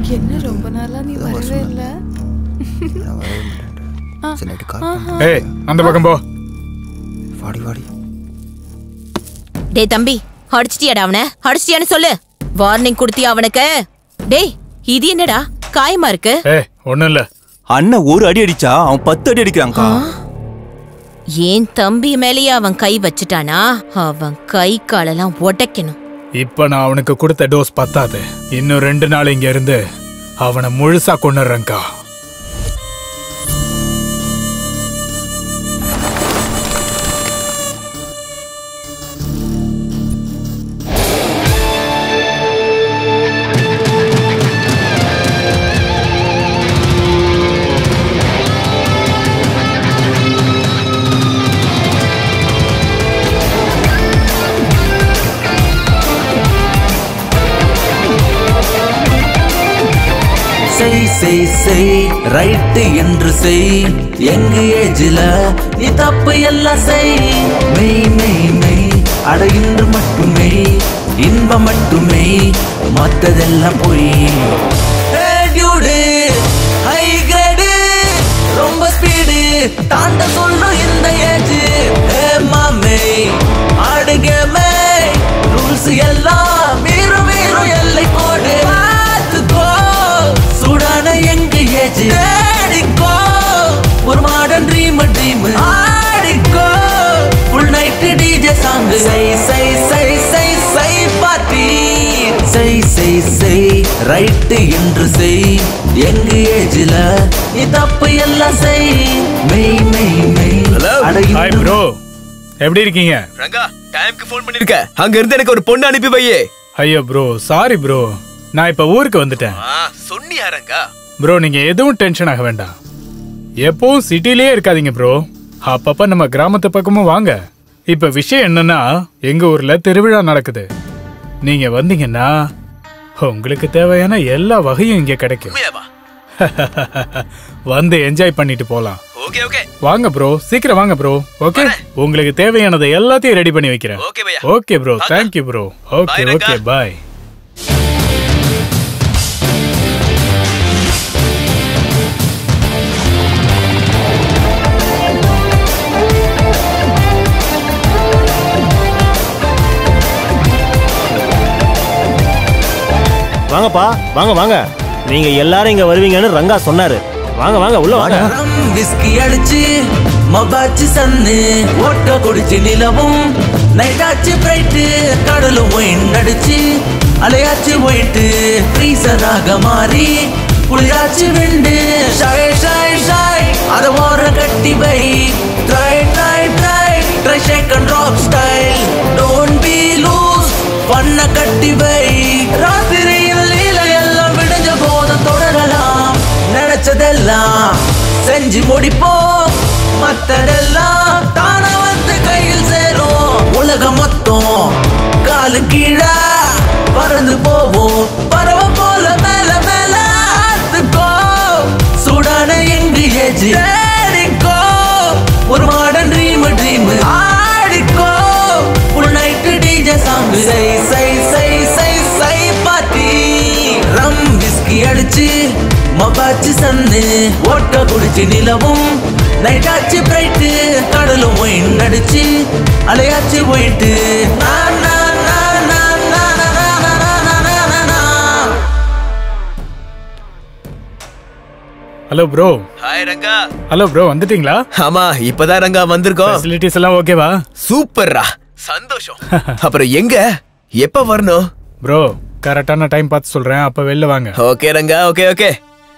என்ன ரொம்ப நாளா நீ வரவே இல்ல நான் வரவே மாட்டேன் சரி நைட்டு கால் ஏய் அந்த பக்கம் போ வாடி வாடி டேய் தம்பி அடிச்சிட்டியாடா அவனை அடிச்சிட்டியான்னு சொல்லு வார்னிங் குடுத்தியா அவனுக்கு டேய் இது என்னடா காயமா இருக்கு ஏய் ஒண்ணும் இல்ல அண்ணன் ஒரு அடி அடிச்சா அவன் பத்து அடி அடிக்கிறான்க்கா ஏன் தம்பி மேலேயே அவன் கை வச்சுட்டானா அவன் கை காலெல்லாம் உடைக்கணும் இப்ப நான் அவனுக்கு கொடுத்த டோஸ் பத்தாது இன்னும் ரெண்டு நாள் இங்க இருந்து அவனை முழுசா கொண்டுறேன்க்கா செய் செய் செய் ரைட்டு என்று செய் எங்க ஏஜில நீ தப்பு எல்லாம் செய் மெய் மெய் மெய் அட இன்று மட்டுமே இன்பம் மட்டுமே மத்ததெல்லாம் போய் ஹை கிரேடு ரொம்ப ஸ்பீடு தாண்ட சொல்லும் இந்த ஏஜ் மாமே ஆடுகமே ரூல்ஸ் எல்லாம் மீறும் மீறும் எல்லை கோடு பார்த்துக்கோ சூடான எங்க ஏஜ் தேடிக்கோ ஒரு மாடர்ன் ட்ரீம் ட்ரீம் ஆடிக்கோ ஃபுல் நைட் டிஜே சாங் சை சை சை சை சை பார்ட்டி சை சை சை ரைட்டு என்று செய் எங்க ஏஜ்ல நீ தப்பு எல்லாம் செய் மெய் மெய் மெய் அட ஹாய் இன்னும் ப்ரோ எப்படி இருக்கீங்க ரங்கா டைம்க்கு ஃபோன் பண்ணிருக்க அங்க இருந்து எனக்கு ஒரு பொண்ணு அனுப்பி வையே ஐயோ ப்ரோ சாரி ப்ரோ நான் இப்ப ஊருக்கு வந்துட்டேன் ஆ, சொன்னியா ரங்கா ப்ரோ நீங்க எதுவும் டென்ஷன் ஆக வேண்டாம் எப்பவும் சிட்டிலேயே இருக்காதீங்க ப்ரோ அப்பப்ப நம்ம கிராமத்து பக்கமும் வாங்க இப்ப விஷயம் என்னன்னா எங்க ஊர்ல திருவிழா நடக்குது நீங்க வந்தீங்கன்னா உங்களுக்கு தேவையான எல்லா வகையும் இங்க கிடைக்கும் உண்மையாவா வந்து என்ஜாய் பண்ணிட்டு போலாம் ஓகே ஓகே வாங்க ப்ரோ சீக்கிரம் வாங்க ப்ரோ ஓகே உங்களுக்கு தேவையானதை எல்லாத்தையும் ரெடி பண்ணி வைக்கிறேன் ஓகே பையா okay bro thank you bro okay Bye, okay Ranga. Bye வாங்கப்பா வாங்க வாங்க நீங்க எல்லாரும் இங்க வருவீங்கன்னு ரங்கா சொன்னாரு வாங்க வாங்க உள்ள வாங்க ரம் விஸ்கி அடிச்சு மபாச்சு சன்னு ஓட்ட குடிச்சு நிலவும் நைட்டாச்சு பிரைட்டு கடலும் ஒயின் அடிச்சு அலையாச்சு ஒயிட்டு ஃப்ரீசராக மாறி குளிராச்சு விண்டு ஷாய் ஷாய் ஷாய் அத ஓர கட்டி வை try try try try shake and drop style don't be loose பண்ண கட்டி வை ராத்திரியில் லீல எல்லாம் விடிஞ்ச போதும் தொடரலாம் நினைச்சதெல்லாம் செஞ்சு முடிப்போம் மத்ததெல்லாம் தானா வந்து கையில் சேரும் உலகம் மொத்தம் காலு கீழே பறந்து போவோம் பறவை போல மேல மேல ஆத்துக்கோ சூடான எங்கு ஏஜ் தேடிக்கோ ஒரு மாடர்ன் ட்ரீம் ட்ரீம் ஆடிக்கோ ஃபுல் நைட் டிஜே சாங் சை சை சை சை சை பார்ட்டி ரம் விஸ்கி அடிச்சு மபாச்சு சன்னு ஓட்ட குடிச்சு நிலவும் நைட்டாச்சு பிரைட்டு கடலும் ஒயின் அடிச்சு அலையாச்சு ஒயிட்டு நான் நான் நான் நான் நான் நான் நான் நான் நான் நான் நான் hello bro hi Ranga hello bro வந்துட்டீங்களா ஆமா இப்பதான் ரங்கா வந்திருக்கோம் ஃபெசிலிட்டிஸ் எல்லாம் ஓகேவா சூப்பர்ரா சந்தோஷம் அப்புறம் எங்க எப்ப வரணும் ப்ரோ கரெக்டான டைம் பார்த்து சொல்றேன் அப்ப வெளில வாங்க ஓகே ரங்கா ஓகே ஓகே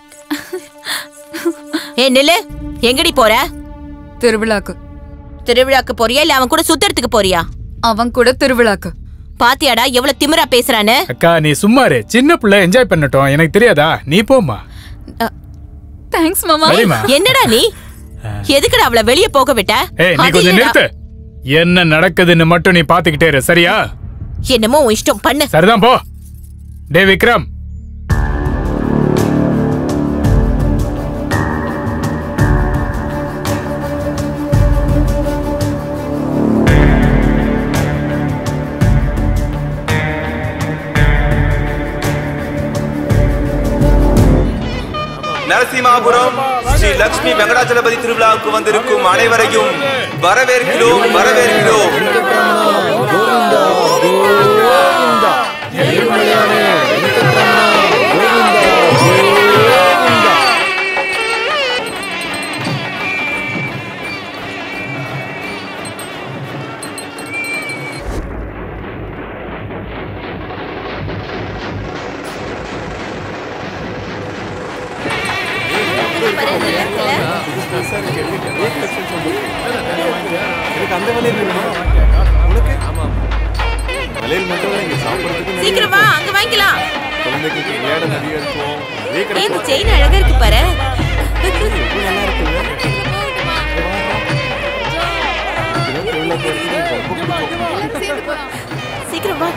ஏ நில்லு எங்கடி போற திருவிழாக்கு திருவிழாக்கு போறியா இல்ல அவன் கூட சுத்தறதுக்கு போறியா அவன் கூட திருவிழாக்கு பாத்தியாடா எவ்வளவு திமிரா பேசுறான்னு அக்கா நீ சும்மா இரு சின்ன பிள்ளை என்ஜாய் பண்ணட்டும் எனக்கு தெரியாதா நீ போம்மா தேங்க்ஸ் மாமா சரிம்மா என்னடா நீ எதுக்குடா அவள வெளிய போக விட்ட ஏய் நீ அது கொஞ்சம் இல்லடா. நிறுத்து என்ன நடக்குதுன்னு மட்டும் நீ பாத்துக்கிட்டே இரு சரியா என்னமோ உன் இஷ்டம் பண்ணு சரிதான் போ டே விக்ரம் நரசிம்மாபுரம் ஸ்ரீ லட்சுமி வெங்கடாச்சலபதி திருவிழாவுக்கு வந்திருக்கும் அனைவரையும் வரவேற்கிறோம் வரவேற்கிறோம் சீக்கிரம் வா அங்க வாங்கிக்கலாம் ஏய், இந்த செயின் அழகா இருக்கு பாரு சீக்கிரம் வா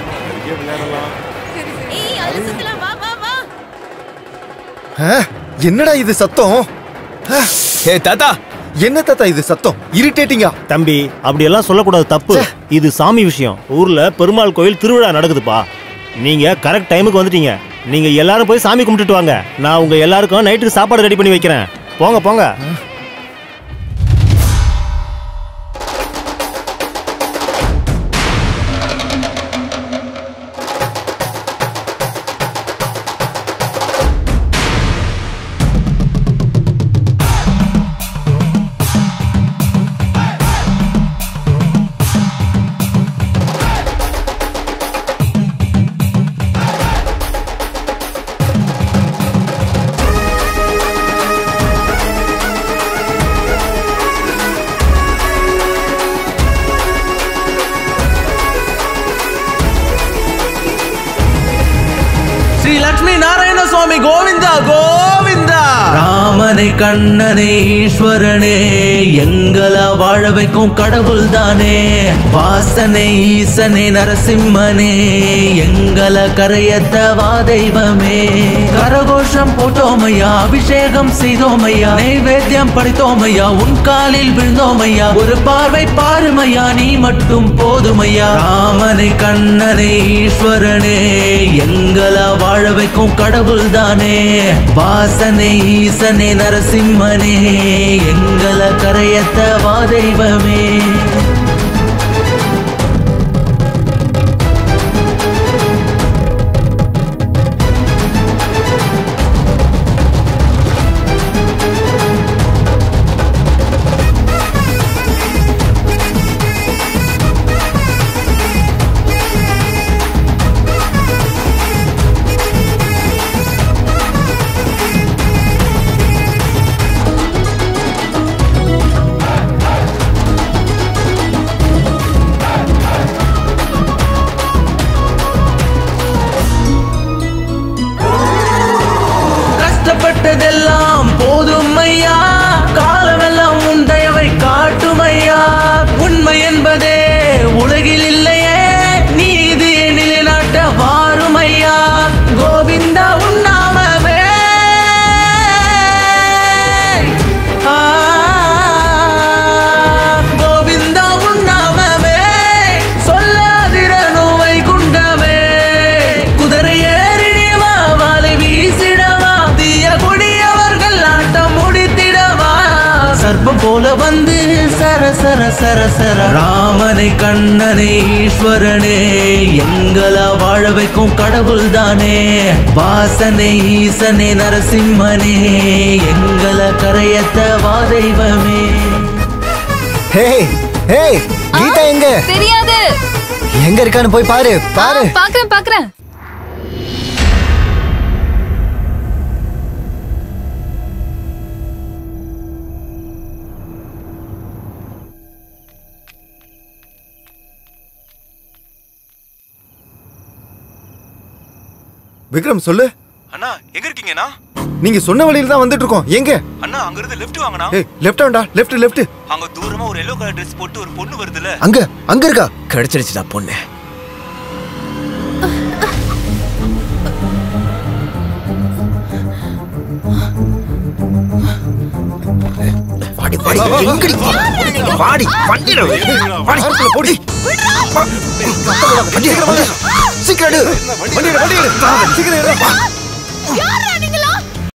ஏய் அதுல சுத்தலாம் வா வா வா ஆ, என்னடா இது சத்தம் ஆ, ஏ தாத்தா என்ன தாத்தா இது சத்தம் இரிட்டேட்டிங்கா தம்பி அப்படியெல்லாம் சொல்லக்கூடாது தப்பு இது சாமி விஷயம் ஊர்ல பெருமாள் கோயில் திருவிழா நடக்குதுப்பா நீங்க கரெக்ட் டைமுக்கு வந்துட்டீங்க நீங்க எல்லாரும் போய் சாமி கும்பிட்டுட்டு வாங்க நான் உங்க எல்லாருக்கும் நைட்டுக்கு சாப்பாடு ரெடி பண்ணி வைக்கிறேன் போங்க போங்க ஸ்ரீ லட்சுமி நாராயண சுவாமி கோவிந்தா கோவிந்தா ராமனை கண்ணனே ஈஸ்வரனே எங்களை வாழ வைக்கும் கடவுள் தானே வாசனை ஈசனே நரசிம்மனே எங்களை கரையத்த வா தெய்வமே கரகோஷம் போட்டோமையா அபிஷேகம் செய்தோமையா நைவேத்தியம் படைத்தோமையா உன் காலில் விழுந்தோமையா ஒரு பார்வை பாருமையா நீ மட்டும் போதுமையா ராமனை கண்ணனே ஈஸ்வரனே எங்களை வாழ வைக்கும் கடவுள் தானே வாசனை ஈசனே நரசிம்மனே எங்களை கரையத்த வா தெய்வமே கஷ்டப்பட்டதெல்லாம் போதும் ஐயா காலமெல்லாம் உன் தயவை காட்டும் ஐயா உண்மை என்பதே உலகில் இல்லையே நீதி நிலைநாட்ட வாரும் ஐயா கோவிந்தா உண்ணாமவே ஆ, கோவிந்தா உண்ணாமவே சொல்லாதிர நோவை குண்டமே குதிரை ஏறிடிவா வாழை வீசிடவா தீய கொடியவர்கள் ஆட்டம் முடித்திடவா சர்ப்பம் போல வந்து சர சர சர சர ராமனை கண்ணனை ஈஸ்வரனே எங்களை வாழ வைக்கும் கடவுள் தானே வாசனை ஈசனே நரசிம்மனே எங்களை கரையத்த வா தெய்வமே ஹே ஹே கீதா எங்க தெரியாது எங்க இருக்கான்னு போய் பாரு பாரு பாக்குறேன் பாக்குறேன் விக்ரம் சொல்லு அண்ணா எங்க இருக்கீங்கண்ணா நீங்க சொன்ன வழியில தான் வந்துட்டு இருக்கோம் எங்க அண்ணா அங்க இருந்து லெஃப்ட் வாங்கண்ணா ஏய் லெஃப்ட் வேண்டா லெஃப்ட் லெஃப்ட் அங்க தூரமா ஒரு எல்லோ கலர் ட்ரெஸ் போட்டு ஒரு பொண்ணு வருதுல அங்க அங்க இருக்கா கிடைச்சிருச்சுடா பொண்ணு வாடி வாடி எங்கடி வாடி வண்டியில வாடி போடி வண்டி எடுக்கற வண்டி சீக்கிரம் எடு வண்டி எடு வண்டி எடு சீக்கிரம் எடு வா.